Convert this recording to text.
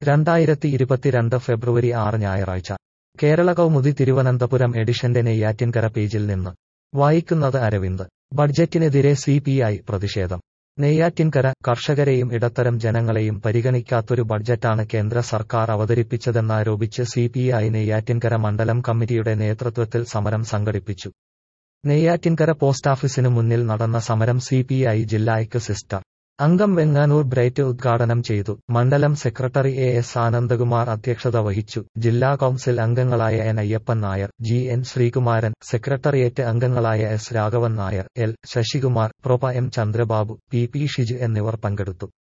രണ്ടായിരത്തി ഇരുപത്തിരണ്ട് ഫെബ്രുവരി ആറ് ഞായറാഴ്ച കേരള കൗമുദി തിരുവനന്തപുരം എഡിഷന്റെ നെയ്യാറ്റിൻകര പേജിൽ നിന്ന് വായിക്കുന്നത് അരവിന്ദ് ബഡ്ജറ്റിനെതിരെ സി പി ഐ പ്രതിഷേധം നെയ്യാറ്റിൻകര കർഷകരെയും ഇടത്തരം ജനങ്ങളെയും പരിഗണിക്കാത്തൊരു ബഡ്ജറ്റാണ് കേന്ദ്ര സർക്കാർ അവതരിപ്പിച്ചതെന്നാരോപിച്ച് സി പി ഐ നെയ്യാറ്റിൻകര മണ്ഡലം കമ്മിറ്റിയുടെ നേതൃത്വത്തിൽ സമരം സംഘടിപ്പിച്ചു നെയ്യാറ്റിൻകര പോസ്റ്റാഫീസിനു മുന്നിൽ നടന്ന സമരം സി പി ഐ ജില്ലായ്ക്ക് സിസ്റ്റർ അംഗം വെങ്ങാനൂർ ബ്രൈറ്റ് ഉദ്ഘാടനം ചെയ്തു മണ്ഡലം സെക്രട്ടറി എ എസ് ആനന്ദകുമാർ അധ്യക്ഷത വഹിച്ചു ജില്ലാ കൌൺസിൽ അംഗങ്ങളായ N Ayyappan Nair G N Sreekumaran secretariat അംഗങ്ങളായ എസ് രാഘവൻ നായർ എൽ ശശികുമാർ പ്രൊപ M Chandrababu P P Shiju എന്നിവർ പങ്കെടുത്തു